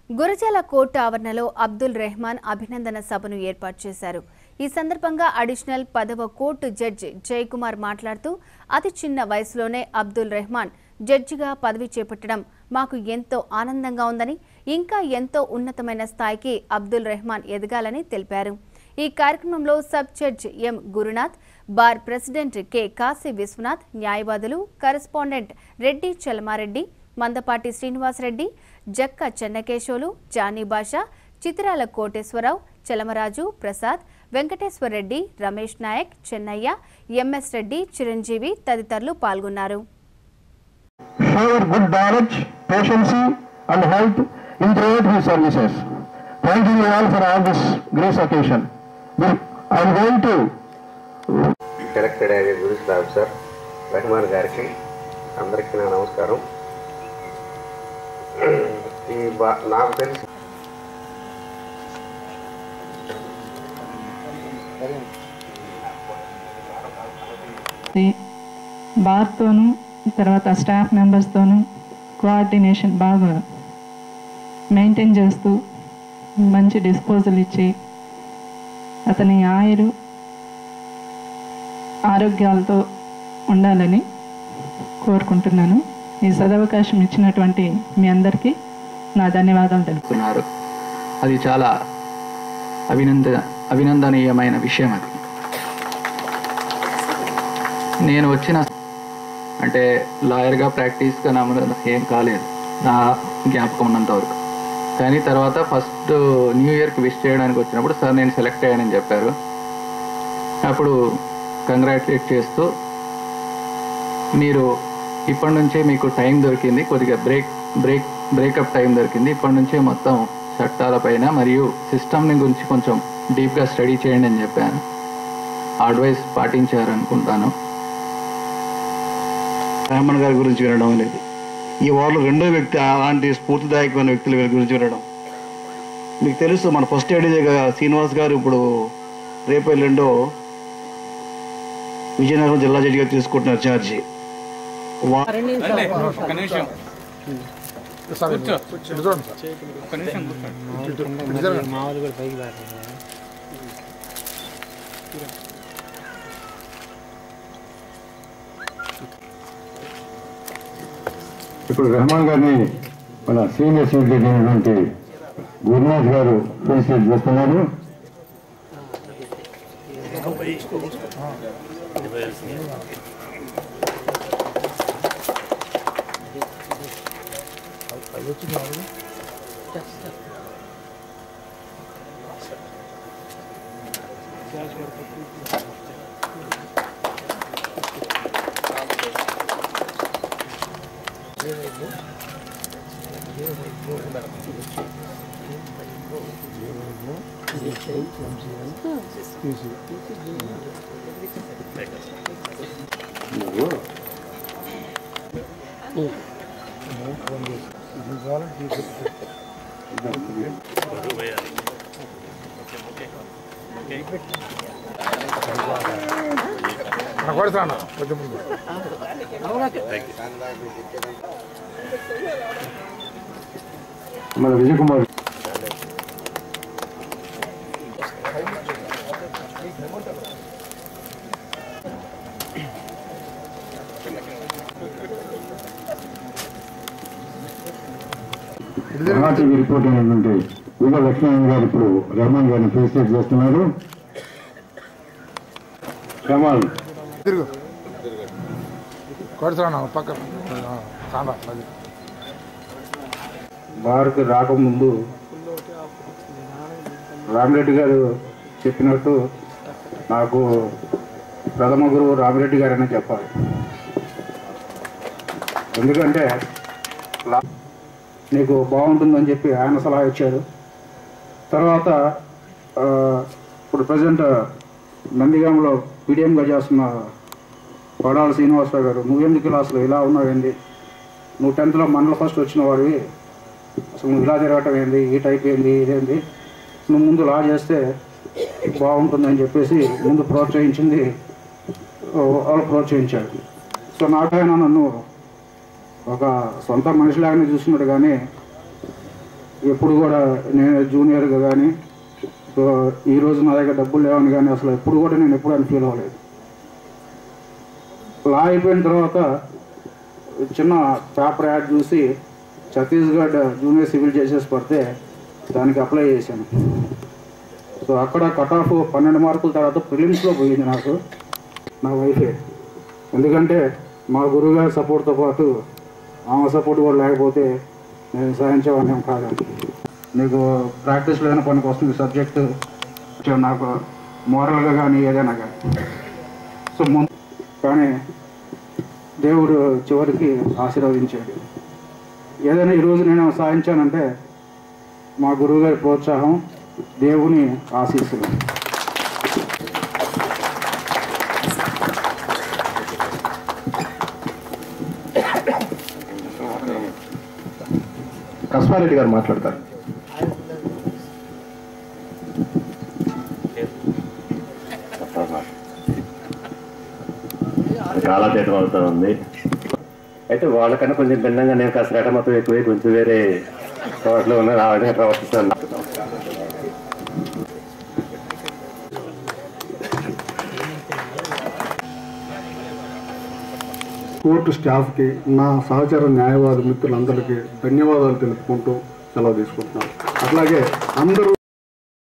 Gurazala court ఆవరణలో అబ్దుల్ రెహమాన్ అభినందన సభను ఏర్పాటు చేశారు ఈ సందర్భంగా అడిషనల్ పదవ కోర్టు జడ్జి జయకుమార్ మాట్లాడుతూ అతి చిన్న వయసులోనే అబ్దుల్ రెహమాన్ జడ్జిగా పదవి చేపట్టడం మాకు ఎంతో ఆనందంగా ఉందని ఇంకా ఎంతో ఉన్నతమైన స్థాయికి అబ్దుల్ రెహమాన్ ఎదగాలని తెలిపారు ఈ కార్యక్రమంలో sub judge M Gurunath bar president K Kashi Vishwanath న్యాయవాదులు కరెస్పాండెంట్ రెడ్డి చలమారెడ్డి మందపాటి శ్రీనివాసరెడ్డి జక్క చెన్నకేశవులు జానీ బాషా చిత్రాల కోటేశ్వరరావు చలమరాజు ప్రసాద్ వెంకటేశ్వరరెడ్డి రమేష్ నాయక్ చెన్నయ్య ఎంఎస్ రెడ్డి చిరంజీవి తదితరులు పాల్గొన్నారు shower good knowledge, patience, and health in throughout his services. Thank you all for all this grace occasion. I am going to selected అయ్యే గురించి officer Rahman గారికి అందరికీ నా నమస్కారం ఈ బా నాకు తెలిసి బార్తోనూ తర్వాత స్టాఫ్ మెంబర్స్తోనూ కోఆర్డినేషన్ బాగా మెయింటైన్ చేస్తూ మంచి డిస్పోజల్ ఇచ్చి అతని ఆయురు ఆరోగ్యాలతో ఉండాలని కోరుకుంటున్నాను ఈ సదవకాశం ఇచ్చినటువంటి మీ అందరికీ నా ధన్యవాదాలు తెలుపు చెప్తున్నారు అది చాలా అభినంద అభినందనీయమైన విషయం అది నేను వచ్చిన అంటే లాయర్గా ప్రాక్టీస్గా నా మీద ఏం కాలేదు నా జ్ఞాపకం ఉన్నంత వరకు కానీ తర్వాత ఫస్ట్ న్యూ ఇయర్కి విష్ చేయడానికి వచ్చినప్పుడు సార్ నేను సెలెక్ట్ అయ్యానని చెప్పారు అప్పుడు కంగ్రాచులేట్ చేస్తూ మీరు ఇప్పటి నుంచే మీకు టైం దొరికింది కొద్దిగా బ్రేక్ బ్రేక్ బ్రేకప్ టైం దొరికింది ఇప్పటి నుంచే మొత్తం చట్టాలపైన మరియు సిస్టమ్ని గురించి కొంచెం డీప్గా స్టడీ చేయండి అని చెప్పాను అడ్వైస్ పాటించారనుకుంటాను రామన్ గారి గురించి వినడం అనేది ఈ వారిలో రెండో వ్యక్తి అలాంటి స్ఫూర్తిదాయకమైన వ్యక్తుల గురించి వినడం మీకు తెలుసు మన ఫస్ట్ ఏడీగా శ్రీనివాస్ గారు ఇప్పుడు రేపు ఎల్లుండో విజయనగరం జిల్లా జడ్జిగా తీసుకుంటున్నారు ఛార్జీ వా- ఒక్క నిమిషం కూర్చో ఒక్క నిమిషం కూర్చోండి ఇప్పుడు రెహమాన్ గారిని మన సీనియర్ సిటిజన్ అయినటువంటి గురునాథ్ గారు ఫెలిసిటేట్ చేస్తున్నారు కొడతాను కొంచెం ముందు మన విజయ్ కుమార్ మహాటీవీ రిపోర్ట్ అయినటువంటి విజయ లక్ష్మణ్ గారు ఇప్పుడు రెహమాన్ గారిని ఫెలిసిటేట్ చేస్తున్నారు రెహమాన్ తిరుగు కొడతాను పక్క కాండా అది బార్కు రాకముందు రామిరెడ్డి గారు చెప్పినట్టు నాకు ప్రథమ గురువు రామిరెడ్డి గారని చెప్పాలి ఎందుకంటే లా- నీకు బాగుంటుందని చెప్పి ఆయన సలహా ఇచ్చారు తర్వాత ఆ, ఇప్పుడు ప్రజెంట్ నందిగాంలో పీడిఎంగా చేస్తున్న కొడాల శ్రీనివాసరావు గారు నువ్వెందుకు ఇలా అసలు ఇలా ఉన్నావేంది నువ్వు టెన్త్లో మండల ఫస్ట్ వచ్చిన వాడివి అసలు నువ్వు ఇలా తిరగటం ఏంది ఈ టైప్ ఏంది ఇదేంది నువ్వు ముందు లా చేస్తే బాగుంటుందని చెప్పేసి ముందు ప్రోత్సహించింది వాళ్ళు ప్రోత్సహించాడు సో నాకైనా నన్ను ఒక సొంత మనిషిలాగానే చూస్తున్నాడు కానీ ఎప్పుడు కూడా నేను జూనియర్గా కానీ సో ఈ రోజు నా దగ్గర డబ్బులు లేవని కానీ అసలు ఎప్పుడు కూడా నేను ఎప్పుడు అని ఫీల్ అవ్వలేదు లా అయిపోయిన తర్వాత చిన్న పేపర్ యాడ్ చూసి ఛత్తీస్గఢ్ జూనియర్ సివిల్ జడ్జెస్ పడితే దానికి అప్లై చేశాను సో అక్కడ కట్ ఆఫ్ పన్నెండు మార్కుల తర్వాత ప్రిలిమ్స్లో పోయింది నాకు నా వైఫే ఎందుకంటే మా గురువుగారి సపోర్ట్తో పాటు ఆమె సపోర్ట్ కూడా లేకపోతే నేను సాధించేవాడిని కాదు నీకు ప్రాక్టీస్లో అయినా పనికి వస్తుంది సబ్జెక్టు నాకు మోరల్గా కానీ ఏదైనా కానీ సో ముందు కానీ దేవుడు చివరికి ఆశీర్వదించాడు ఏదైనా ఈరోజు నేను సాధించానంటే మా గురువుగారి ప్రోత్సాహం దేవుని ఆశీస్సులు కస్మారెడ్డి గారు మాట్లాడతారు చాలా తేటం అవుతా ఉంది అయితే వాళ్ళకన్నా కొంచెం భిన్నంగా నేను కాస్త రెటమతం ఎక్కువ కొంచెం వేరే చోట్ల ఉన్న ఆ విధంగా ప్రవర్తిస్తాను కోర్టు స్టాఫ్కి నా సహచర న్యాయవాద మిత్రులందరికీ ధన్యవాదాలు తెలుపుకుంటూ సెలవు తీసుకుంటున్నాను అట్లాగే అందరూ